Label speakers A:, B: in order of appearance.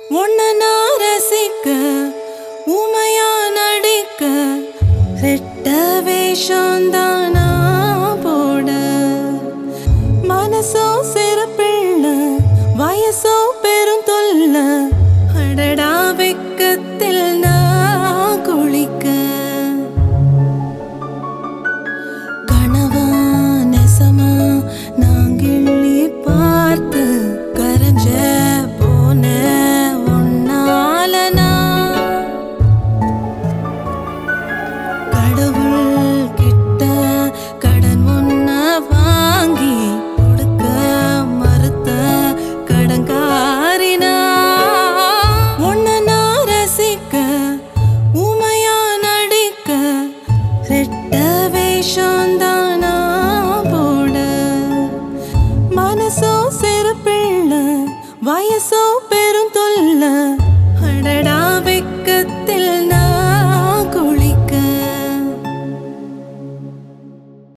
A: உன்னை நான் ரசிக்க உமையா நடிக்க ரெட்ட வேஷம் தானா போட மனசோ சிறு பிள்ளை வயசோ பெரும் தொல்ல அடடா வெக்கத்தில் நான் குளிக்க கனவா நெசமா நாங்கிள்ளி பார்த்து கரைஞ்ச போன உன்னால நான் கடவுள் கிட்ட கடன் ஒன்ன வாங்கி கொடுக்க மறுத்த கடங்காரினா உன்னை நான் ரசிக்க உமையா நடிக்க ரெட்ட வேஷம் தானா போட மனசோ சிறு பிள்ளை வயசோ பெரும் தொல்ல அடடா